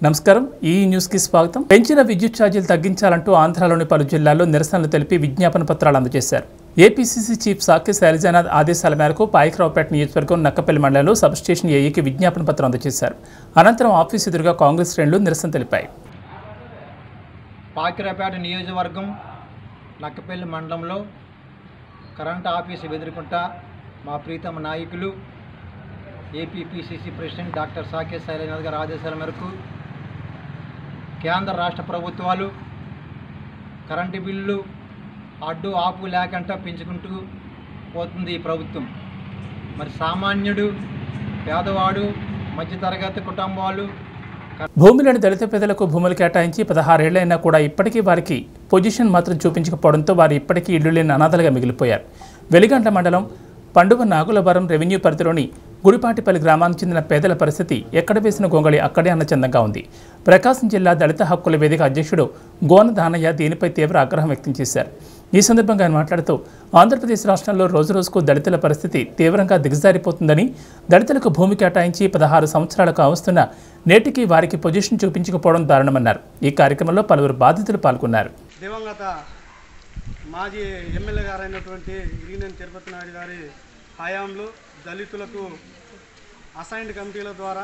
నమస్కారం ఈ న్యూస్కి స్వాగతం పెంచిన విద్యుత్ ఛార్జీలు తగ్గించాలంటూ ఆంధ్రాలోని పలు జిల్లాల్లో నిరసనలు తెలిపి విజ్ఞాపన పత్రాలు అందజేశారు ఏపీసీసీ చీఫ్ సాకి శైలజానాథ్ ఆదేశాల మేరకు పాయకరావుపేట నియోజకవర్గం నక్కపల్లి మండలంలో సబ్స్టేషన్ ఏఈకి విజ్ఞాపన పత్రం అందజేశారు అనంతరం ఆఫీస్ ఎదురుగా కాంగ్రెస్ శ్రేణులు నిరసన తెలిపాయి పాకిరాపేట నియోజకవర్గం నక్కపల్లి మండలంలో కరెంట్ ఆఫీసు ఎదుర్కొంటా మా ప్రీతమ నాయకులు APPCC president doctor Sake Sailanath గారి ఆదేశాల మేరకు కేంద్ర రాష్ట్ర ప్రభుత్వాలు కరెంటు బిల్లు అడ్డు ఆపు లేకుండా పెంచుకుంటూ పోతుంది ఈ ప్రభుత్వం మరి సామాన్యుడు పేదవాడు మధ్యతరగతి కుటుంబాలు భూమిలోని దళిత పేదలకు భూములు కేటాయించి పదహారేళ్లైనా కూడా ఇప్పటికీ వారికి పొజిషన్ మాత్రం చూపించకపోవడంతో వారు ఇప్పటికీ ఇల్లు లేని అనాథలుగా మిగిలిపోయారు వెలిగండ్ల మండలం పండుగ నాగులవరం రెవెన్యూ పరిధిలోని గుడిపాటిపల్లి గ్రామానికి చెందిన పేదల పరిస్థితి ఎక్కడ వేసిన గొంగళి అక్కడే అన్నచందంగా ఉంది ప్రకాశం జిల్లా దళిత హక్కుల వేదిక అధ్యక్షుడు గోన దానయ్య దీనిపై తీవ్ర ఆగ్రహం వ్యక్తం చేశారు ఈ సందర్భంగా ఆయన మాట్లాడుతూ ఆంధ్రప్రదేశ్ రాష్ట్రంలో రోజురోజుకు దళితుల పరిస్థితి తీవ్రంగా దిగజారిపోతుందని దళితులకు భూమి కేటాయించి పదహారు సంవత్సరాలకు అవస్తున్న నేటికి వారికి పొజిషన్ చూపించకపోవడం దారుణమన్నారు ఈ కార్యక్రమంలో పలువురు బాధితులు పాల్గొన్నారు దివంగత మాజీ ఎమ్మెల్యే గారైనటువంటి ఇరిగినేని తిరుపతి నాయుడు గారి హయాంలో దళితులకు అసైన్డ్ కమిటీల ద్వారా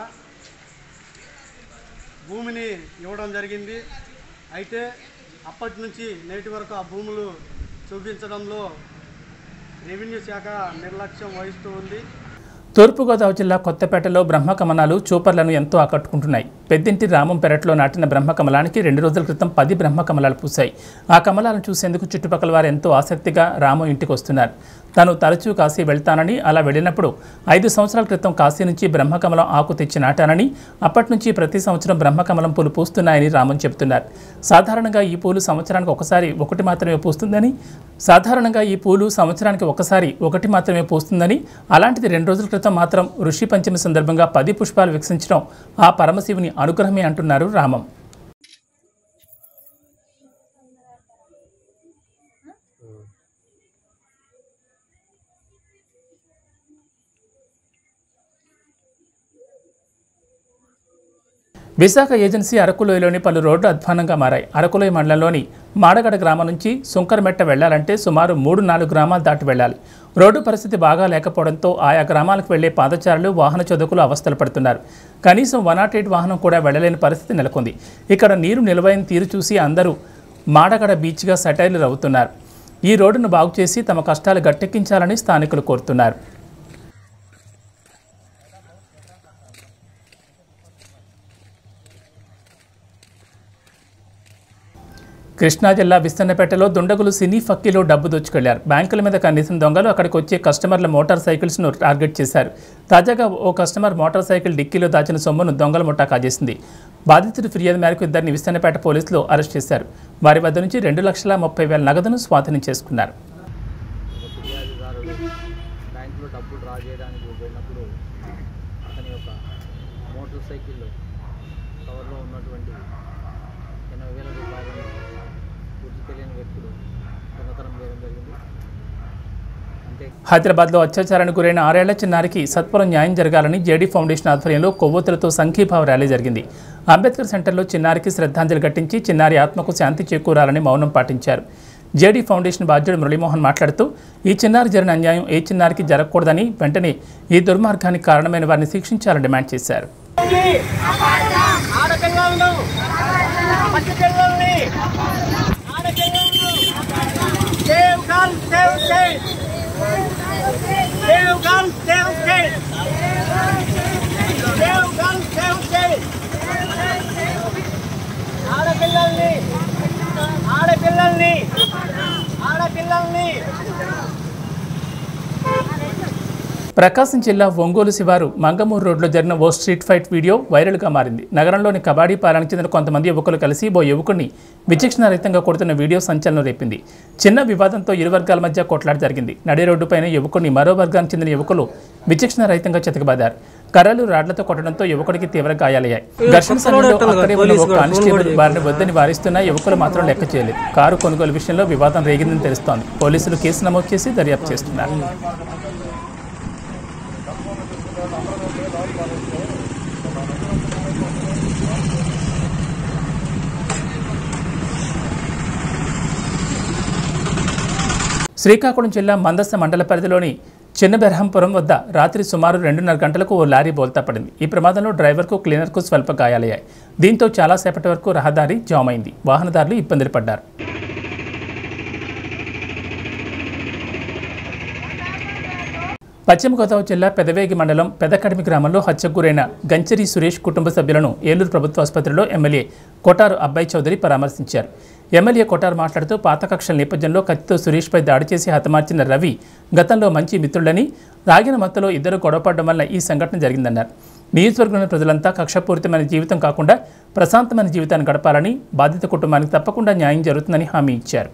భూమిని ఇవ్వడం జరిగింది అయితే అప్పటి నుంచి నేటి వరకు ఆ భూములు చూపించడంలో రెవెన్యూ శాఖ నిర్లక్ష్యం వహిస్తూ ఉంది తూర్పుగోదావరి జిల్లా కొత్తపేటలో బ్రహ్మకమలాలు చూపర్లను ఎంతో ఆకట్టుకుంటున్నాయి పెద్దింటి రామం పెరట్లో నాటిన బ్రహ్మకమలానికి రెండు రోజుల క్రితం పది బ్రహ్మకమలాలు పూశాయి ఆ కమలాలను చూసేందుకు చుట్టుపక్కల వారు ఎంతో ఆసక్తిగా రామం ఇంటికి వస్తున్నారు తాను తరచూ కాశీ వెళ్తానని అలా వెళ్ళినప్పుడు ఐదు సంవత్సరాల క్రితం కాశీ నుంచి బ్రహ్మకమలం ఆకు తెచ్చి నాటానని అప్పటి నుంచి ప్రతి సంవత్సరం బ్రహ్మకమలం పూలు పూస్తున్నాయని రామన్ చెబుతున్నారు సాధారణంగా ఈ పూలు సంవత్సరానికి ఒకసారి ఒకటి మాత్రమే పూస్తుందని సాధారణంగా ఈ పూలు సంవత్సరానికి ఒకసారి ఒకటి మాత్రమే పూస్తుందని అలాంటిది రెండు రోజుల క్రితం మాత్రం ఋషి పంచమి సందర్భంగా పది పుష్పాలు వికసించడం ఆ పరమశివుని అనుగ్రహమే అంటున్నారు రామం విశాఖ ఏజెన్సీ అరకులోయలోని పలు రోడ్లు అధ్వానంగా మారాయి అరకులోయ మండలంలోని మాడగడ గ్రామం నుంచి సుంకరమెట్ట వెళ్లాలంటే సుమారు మూడు నాలుగు గ్రామాలు దాటి వెళ్ళాలి రోడ్డు పరిస్థితి బాగా లేకపోవడంతో ఆయా గ్రామాలకు వెళ్లే పాదచారులు వాహన చోదకులు అవస్థలు పడుతున్నారు కనీసం వన్ నాట్ ఎయిట్ వాహనం కూడా వెళ్లలేని పరిస్థితి నెలకొంది ఇక్కడ నీరు నిలవైన తీరు చూసి అందరూ మాడగడ బీచ్గా సటైర్లు రవ్వుతున్నారు ఈ రోడ్డును బాగు చేసి తమ కష్టాలు గట్టెక్కించాలని స్థానికులు కోరుతున్నారు కృష్ణా జిల్లా విస్తన్నపేటలో దుండగులు సినీ ఫక్కీలో డబ్బు దోచుకెళ్లారు బ్యాంకుల మీద కనీసం దొంగలు అక్కడికి వచ్చే కస్టమర్ల మోటార్ సైకిల్స్ను టార్గెట్ చేశారు తాజాగా ఓ కస్టమర్ మోటార్ సైకిల్ డిక్కీలో దాచిన సొమ్మును దొంగల ముఠా కాజేసింది బాధితుడి ఫిర్యాదు మేరకు ఇద్దరిని విస్తన్నపేట పోలీసులు అరెస్ట్ చేశారు వారి వద్ద నుంచి రెండు లక్షల ముప్పై వేల నగదును స్వాధీనం చేసుకున్నారు ఒక ఫిర్యాదుదారుడు బ్యాంకులో డబ్బులు డ్రా చేయడానికి పోయినప్పుడు అతని యొక్క మోటార్ సైకిల్లో కవర్లో ఉన్నటువంటి ఎనభై వేల రూపాయలను గుర్తు తెలియని వ్యక్తులు దొంగతనం చేయడం జరిగింది అంటే హైదరాబాద్లో అత్యాచారానికి గురైన ఆరేళ్ల చిన్నారికి సత్వరం న్యాయం జరగాలని జేడీ ఫౌండేషన్ ఆధ్వర్యంలో కొవ్వొత్తులతో సంఘీభావ ర్యాలీ జరిగింది అంబేద్కర్ సెంటర్లో చిన్నారికి శ్రద్ధాంజలి ఘటించి చిన్నారి ఆత్మకు శాంతి చేకూరాలని మౌనం పాటించారు జేడీ ఫౌండేషన్ బాధ్యుడు మురళీమోహన్ మాట్లాడుతూ ఈ చిన్నారి జరిగిన అన్యాయం ఏ చిన్నారికి జరగకూడదని వెంటనే ఈ దుర్మార్గానికి కారణమైన వారిని శిక్షించాలని డిమాండ్ చేశారు ఆడపిల్లలను పసిపిల్లల్ని ఆడపిల్లలను save girl save state save girl save state save girl save state ఆడపిల్లల్ని ఆడపిల్లల్ని ఆడపిల్లల్ని ప్రకాశం జిల్లా ఒంగోలు శివారు మంగమూరు రోడ్లో జరిగిన ఓ స్ట్రీట్ ఫైట్ వీడియో వైరల్గా మారింది నగరంలోని కబాడీ పాలనకు చెందిన కొంతమంది యువకులు కలిసి ఓ యువకుడిని విచక్షణారహితంగా కొడుతున్న వీడియో సంచలనం రేపింది చిన్న వివాదంతో ఇరు వర్గాల మధ్య కొట్లాట జరిగింది నడి రోడ్డుపైన యువకుడిని మరో వర్గానికి చెందిన యువకులు విచక్షణారహితంగా చితకబాదారు కర్రలు రాడ్లతో కొట్టడంతో యువకుడికి తీవ్ర గాయాలయ్యాయి ఘర్షణ సమయంలో అక్కడే ఉన్న ఒక కానిస్టేబుల్ వారిని వద్దని వారిస్తున్నా యువకులు మాత్రం లెక్క చేయలేదు కారు కొనుగోలు విషయంలో వివాదం రేగిందని తెలుస్తోంది పోలీసులు కేసు నమోదు చేసి దర్యాప్తు చేస్తున్నారు శ్రీకాకుళం జిల్లా మందస మండల పరిధిలోని చిన్నబెరహంపురం వద్ద రాత్రి సుమారు రెండున్నర గంటలకు ఓ లారీ బోల్తా పడింది ఈ ప్రమాదంలో డ్రైవర్కు క్లీనర్కు స్వల్ప గాయాలయ్యాయి దీంతో చాలాసేపటి వరకు రహదారి జామ్ అయింది వాహనదారులు ఇబ్బందులు పడ్డారు పశ్చిమ గోదావరి జిల్లా పెదవేగి మండలం పెదకడిమి గ్రామంలో హత్యకు గురైన గంచరి సురేష్ కుటుంబ సభ్యులను ఏలూరు ప్రభుత్వ ఆసుపత్రిలో ఎమ్మెల్యే కొటారు అబ్బాయి చౌదరి పరామర్శించారు ఎమ్మెల్యే కొటారు మాట్లాడుతూ పాత కక్షల నేపథ్యంలో కత్తితో సురేష్పై దాడి చేసి హతమార్చిన రవి గతంలో మంచి మిత్రులని రాగిన మత్తులో ఇద్దరు గొడవపడడం వల్ల ఈ సంఘటన జరిగిందన్నారు నియోజకవర్గంలోని ప్రజలంతా కక్షపూరితమైన జీవితం కాకుండా ప్రశాంతమైన జీవితాన్ని గడపాలని బాధిత కుటుంబానికి తప్పకుండా న్యాయం జరుగుతుందని హామీ ఇచ్చారు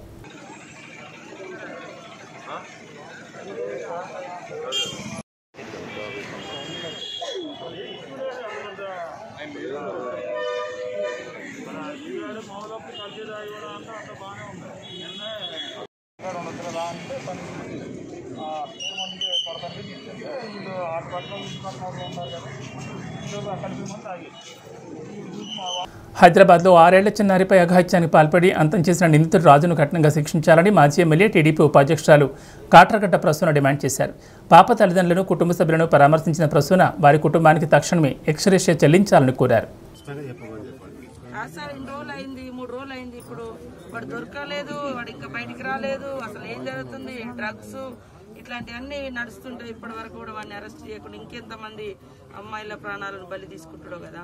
హైదరాబాద్లో ఆరేళ్ల చిన్నారిపై అఘాయిత్యానికి పాల్పడి అంతం చేసిన నిందితుడు రాజును కఠినంగా శిక్షించాలని మాజీ ఎమ్మెల్యే టీడీపీ ఉపాధ్యక్షురాలు కాట్రగడ్డ ప్రసూన డిమాండ్ చేశారు పాప తల్లిదండ్రులను కుటుంబ సభ్యులను పరామర్శించిన ప్రసూన వారి కుటుంబానికి తక్షణమే ఎక్స్రేషియా చెల్లించాలని కోరారు ఆ సార్ ఇన్ని రోజులు అయింది మూడు రోజులు అయింది ఇప్పుడు వాడు దొరకలేదు వాడు ఇంకా బయటికి రాలేదు అసలు ఏం జరుగుతుంది డ్రగ్స్ ఇట్లాంటివన్నీ నడుస్తుంటాయి ఇప్పటి వరకు కూడా వాడిని అరెస్ట్ చేయకుండా ఇంకెంతమంది అమ్మాయిల ప్రాణాలను బలి తీసుకుంటాడో కదా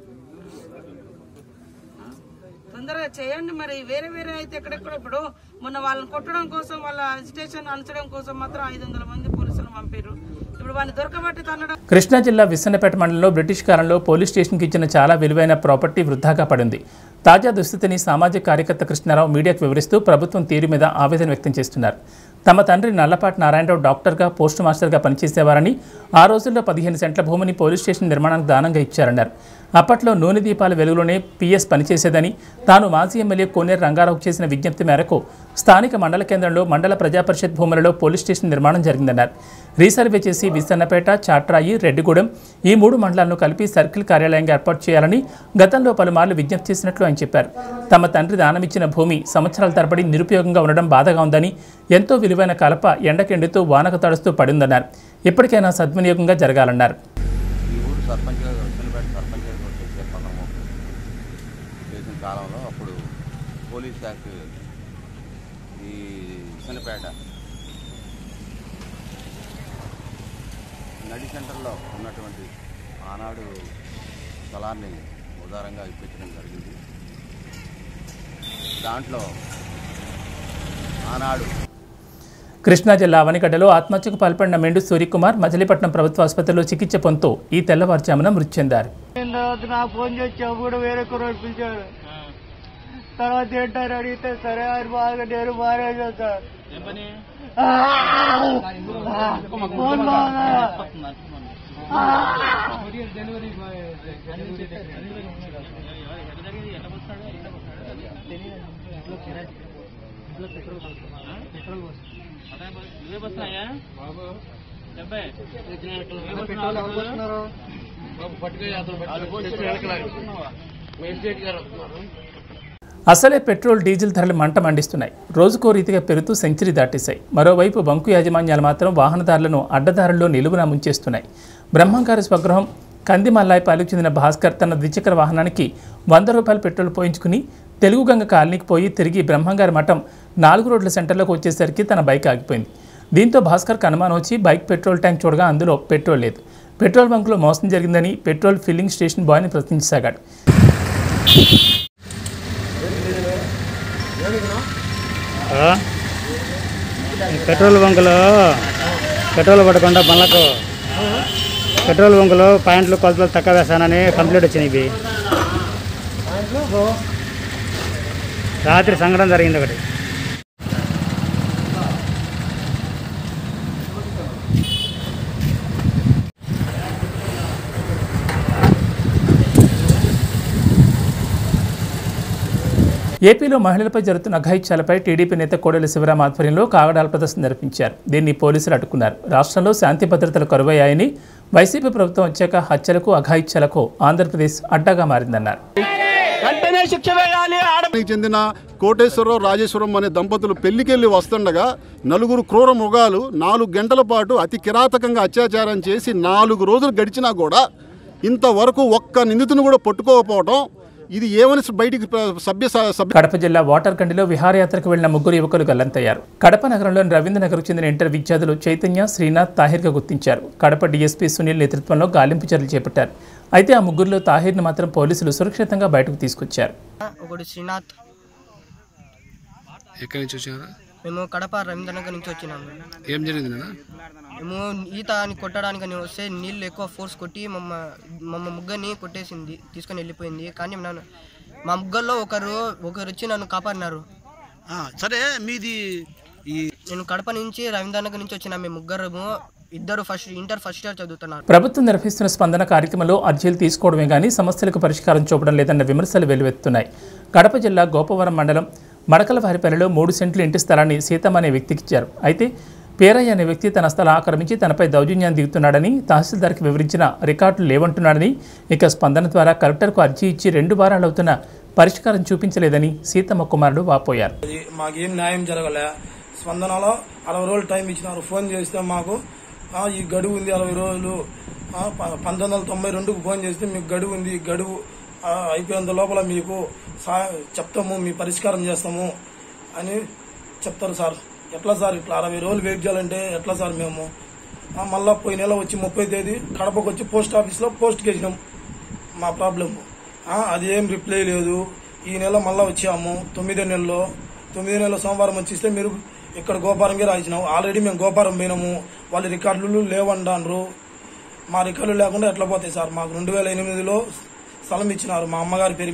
ఆ? తొందరగా చేయండి మరి వేరే వేరే అయితే ఎక్కడెక్కడ ఇప్పుడు మొన్న వాళ్ళని కొట్టడం కోసం వాళ్ళ స్టేషన్ అణచడం కోసం మాత్రం ఐదు వందల మంది పోలీసులు పంపారు ఇప్పుడు వాడిని దొరకబట్టి తన్నడం కృష్ణా జిల్లా విస్సన్నపేట మండలంలో బ్రిటిష్ కాలంలో పోలీస్ స్టేషన్కి ఇచ్చిన చాలా విలువైన ప్రాపర్టీ వృద్ధాగా పడింది తాజా దుస్థితిని సామాజిక కార్యకర్త కృష్ణారావు మీడియాకు వివరిస్తూ ప్రభుత్వం తీరు మీద ఆవేదన వ్యక్తం చేస్తున్నారు తమ తండ్రి నల్లపాటి నారాయణరావు డాక్టర్గా పోస్ట్ మాస్టర్గా పనిచేసేవారని ఆ రోజుల్లో పదిహేను సెంట్ల భూమిని పోలీస్ స్టేషన్ నిర్మాణానికి దానంగా ఇచ్చారన్నారు అప్పట్లో నూనె దీపాల వెలుగులోనే పీఎస్ పనిచేసేదని తాను మాజీ ఎమ్మెల్యే కోనేరు రంగారావు చేసిన విజ్ఞప్తి మేరకు స్థానిక మండల కేంద్రంలో మండల ప్రజాపరిషత్ భూములలో పోలీస్ స్టేషన్ నిర్మాణం జరిగిందన్నారు రీసర్వే చేసి విసన్నపేట చాట్రాయి రెడ్డిగూడెం ఈ మూడు మండలాలను కలిపి సర్కిల్ కార్యాలయంగా ఏర్పాటు చేయాలని గతంలో పలుమార్లు విజ్ఞప్తి చేసినట్లు ఆయన చెప్పారు తమ తండ్రి దానమిచ్చిన భూమి సంవత్సరాల తరబడి నిరుపయోగంగా ఉండడం బాధగా ఉందని ఎంతో విలువైన కలప ఎండకెండుతూ వానకు తడుస్తూ పడిందన్నారు ఇప్పటికైనా సద్వినియోగంగా జరగాలన్నారు ఈ ఊరు సర్పంచ్గా చిన్నపేట సర్పంచ్గా కూడా చేసే పదము చేసిన కాలంలో అప్పుడు పోలీస్ శాఖ ఈ చిన్నపేట నడి సెంటర్లో ఉన్నటువంటి ఆనాడు స్థలాన్ని ఉదారంగా ఇప్పించడం జరిగింది దాంట్లో ఆనాడు కృష్ణా జిల్లా అవనిగడ్డలో ఆత్మహత్యకు పాల్పడిన మెండు సూర్యకుమార్ మచిలీపట్నం ప్రభుత్వ ఆసుపత్రిలో చికిత్స పొందుతూ ఈ తెల్లవారుజామున మృతి చెందారు తర్వాత నాకు ఫోన్ చేసావు కూడా వేరే కుర్రోడు పిలిచాడు తర్వాత ఏంటారు అడిగితే సరే ఆయన బాగా నేను మారేసా సార్ ఫోన్ బాగా అసలే పెట్రోల్ డీజిల్ ధరలు మంట మండిస్తున్నాయి రోజుకో రీతిగా పెరుగుతూ సెంచరీ దాటేశాయి మరోవైపు బంకు యాజమాన్యాలు మాత్రం వాహనదారులను అడ్డదారుల్లో నిలువున ముంచేస్తున్నాయి బ్రహ్మంగారి స్వగృహం కందిమల్లాయిపాలకు చెందిన భాస్కర్ తన ద్విచక్ర వాహనానికి వంద రూపాయల పెట్రోల్ పోయించుకుని తెలుగు గంగ కాలనీకి పోయి తిరిగి బ్రహ్మంగారి మఠం నాలుగు రోడ్ల సెంటర్లోకి వచ్చేసరికి తన బైక్ ఆగిపోయింది దీంతో భాస్కర్కి అనుమానం వచ్చి బైక్ పెట్రోల్ ట్యాంక్ చూడగా అందులో పెట్రోల్ లేదు పెట్రోల్ బంకులో మోసం జరిగిందని పెట్రోల్ ఫిల్లింగ్ స్టేషన్ బాయ్ని ప్రశ్నించసాగాడు పెట్రోల్ బంకులో పెట్రోల్ పడకుండా బండ్లకు పెట్రోల్ బంకులో పాయింట్లు కొలతలు తక్కువ వేస్తానని కంప్లైంట్ వచ్చినాయి ఇవి రాత్రి సంఘటన జరిగింది ఒకటి ఏపీలో మహిళలపై జరుగుతున్న అఘాయిత్యాలపై టీడీపీ నేత కోడెల శివరాం ఆధ్వర్యంలో కాగడాల ప్రదర్శన నిర్వహించారు దీన్ని పోలీసులు అడ్డుకున్నారు రాష్ట్రంలో శాంతి భద్రతలు కరువయ్యాయని వైసీపీ ప్రభుత్వం వచ్చాక హత్యలకు అఘాయిత్యాలకు ఆంధ్రప్రదేశ్ అడ్డాగా మారిందన్నారు వెంటనే వెంటనే శిక్ష వేయాలి ఆడ కి చెందిన కోటేశ్వరరావు రాజేశ్వరం అనే దంపతులు పెళ్లికెళ్ళి వస్తుండగా నలుగురు క్రూర మృగాలు నాలుగు గంటల పాటు అతి కిరాతకంగా అత్యాచారం చేసి నాలుగు రోజులు గడిచినా కూడా ఇంతవరకు ఒక్క నిందితుని కూడా పట్టుకోకపోవడం ఇది ఏమని బయటికి సభ్య సభ్య కడప జిల్లా వాటర్ కండిలో విహారయాత్రకు వెళ్లిన ముగ్గురు యువకులు గల్లంతయ్యారు కడప నగరంలోని రవీంద్రనగర్కు చెందిన ఇంటర్ విద్యార్థులు చైతన్య శ్రీనాథ్ తాహిర్గా గుర్తించారు కడప డీఎస్పీ సునీల్ నేతృత్వంలో గాలింపు చర్యలు చేపట్టారు అయితే ఆ ముగ్గురులో తాహిర్ను మాత్రం పోలీసులు సురక్షితంగా బయటకు తీసుకొచ్చారు ఒకడు శ్రీనాథ్ ఎక్కడి నుంచి వచ్చారా మేము కడప రవీంద్రనగర్ నుంచి వచ్చినాము ఏం జరిగింది నాన్న మేము ఈత అని కొట్టడానికి నేను వస్తే నీళ్ళు ఎక్కువ ఫోర్స్ కొట్టి మమ్మ మమ్మ ముగ్గని కొట్టేసింది తీసుకొని వెళ్ళిపోయింది కానీ నన్ను మా ముగ్గల్లో ఒకరు ఒకరు వచ్చి నన్ను కాపాడినారు సరే మీది ఈ నేను కడప నుంచి రవీంద్రనగర్ నుంచి వచ్చిన మేము ముగ్గురము ఇద్దరు ఫస్ట్ ఇంటర్ ఫస్ట్ ఇయర్ చదువుతున్నారు ప్రభుత్వం నిర్వహిస్తున్న స్పందన కార్యక్రమంలో అర్జీలు తీసుకోవడమే కానీ సమస్యలకు పరిష్కారం చూపడం లేదన్న విమర్శలు వెల్లువెత్తున్నాయి కడప జిల్లా గోపవరం మండలం మడకలవారిపల్లిలో మూడు సెంట్లు ఇంటి స్థలాన్ని సీతమ్మ అనే వ్యక్తికి ఇచ్చారు అయితే పేరయ్య అనే వ్యక్తి తన స్థలం ఆక్రమించి తనపై దౌర్జన్యాన్ని దిగుతున్నాడని తహసీల్దార్కి వివరించిన రికార్డులు లేవంటున్నాడని ఇక స్పందన ద్వారా కలెక్టర్కు అర్జీ ఇచ్చి రెండు వారాలు అవుతున్న పరిష్కారం చూపించలేదని సీతమ్మ కుమారుడు వాపోయారు అది మాకేం న్యాయం జరగలే స్పందనలో అరవై రోజులు టైం ఇచ్చినారు ఫోన్ చేస్తే మాకు ఆ, ఈ గడువు ఉంది అరవై రోజులు ఆ, ప- పంతొమ్మిది వందల తొంభై రెండుకు ఫోన్ చేస్తే మీకు గడువు ఉంది ఈ గడువు ఆ, అయిపోయేంత లోపల మీకు సా- చెప్తాము మీ పరిష్కారం చేస్తాము అని చెప్తారు సార్ ఎట్లా సార్ ఇట్లా అరవై రోజులు వెయిట్ చేయాలంటే ఎట్లా సార్ మేము ఆ, మళ్ళా పోయిన నెల వచ్చి ముప్పై తేదీ కడపకు వచ్చి పోస్ట్ ఆఫీస్లో పోస్ట్కి వేసినాం మా ప్రాబ్లమ్ అది ఏం రిప్లై లేదు ఈ నెల మళ్ళా వచ్చాము తొమ్మిదో నెలలో తొమ్మిదో నెల సోమవారం వచ్చిస్తే మీరు ఇక్కడ గోపారంగా రాయించినాము ఆల్రెడీ మేము గోపారం పోయినాము వాళ్ళ రికార్డులు లేవంటాన్రు మా రికార్డులు లేకుండా ఎట్లా పోతాయి సార్ మాకు రెండు వేల ఎనిమిదిలో స్థలం ఇచ్చినారు మా అమ్మగారి పేరు